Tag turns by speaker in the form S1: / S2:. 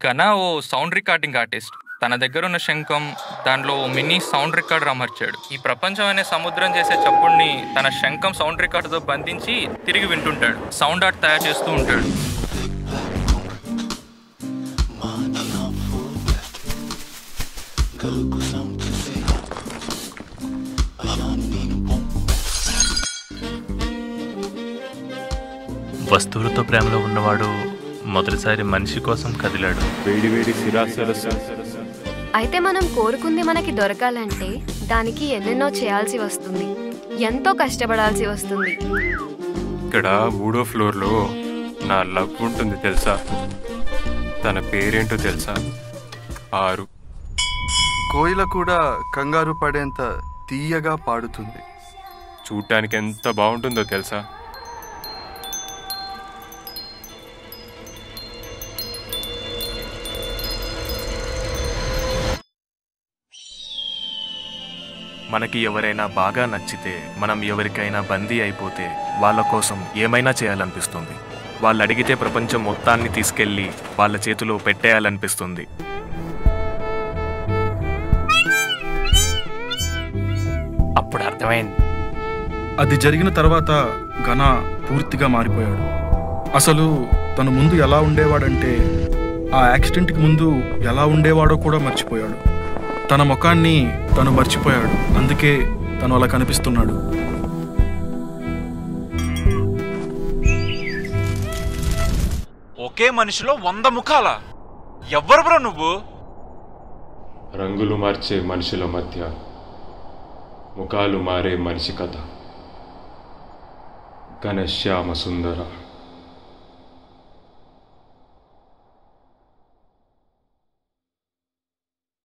S1: ఘన ఓ sound recording artist తన దగ్గర ఉన్న శంఖం దానిలో ఓ మినీ సౌండ్ రికార్డర్ అమర్చాడు ఈ ప్రపంచం అనే సముద్రం చేసే చప్పుడిని తన శంఖం సౌండ్ రికార్డుతో బంధించి తిరిగి వింటుంటాడు సౌండ్ ఆర్ట్ తయారు చేస్తూ ఉంటాడు
S2: వస్తువులతో ప్రేమలో ఉన్నవాడు మొదటిసారి మనిషి కోసం కదిలాడు
S3: వేడి వేడి సిరాసల
S4: అయితే మనం కోరుకుంది మనకి దొరకాలంటే దానికి ఎన్నెన్నో చేయాల్సి వస్తుంది ఎంతో కష్టపడాల్సి వస్తుంది
S3: ఇక్కడ మూడో ఫ్లోర్లో నా లవ్ ఉంటుంది తెలుసా తన పేరేంటో తెలుసా ఆరు
S5: కోయిల కూడా కంగారు పడేంత తీయగా పాడుతుంది
S3: చూడటానికి ఎంత బాగుంటుందో తెలుసా
S2: మనకి ఎవరైనా బాగా నచ్చితే మనం ఎవరికైనా బందీ అయిపోతే వాళ్ళ కోసం ఏమైనా చేయాలనిపిస్తుంది వాళ్ళు అడిగితే ప్రపంచం మొత్తాన్ని తీసుకెళ్ళి వాళ్ళ చేతిలో పెట్టేయాలనిపిస్తుంది
S6: అప్పుడు అర్థమైంది
S7: అది జరిగిన తర్వాత ఘన పూర్తిగా మారిపోయాడు అసలు తను ముందు ఎలా ఉండేవాడంటే ఆ యాక్సిడెంట్కి ముందు ఎలా ఉండేవాడో కూడా మర్చిపోయాడు తన ముఖాన్ని తను మర్చిపోయాడు అందుకే తను అలా కనిపిస్తున్నాడు
S8: ఒకే మనిషిలో వంద ముఖాల ఎవ్వరు బ్రో నువ్వు
S3: రంగులు మార్చే మనుషుల మధ్య ముఖాలు మారే మనిషి కథ ఘనశ్యామ సుందర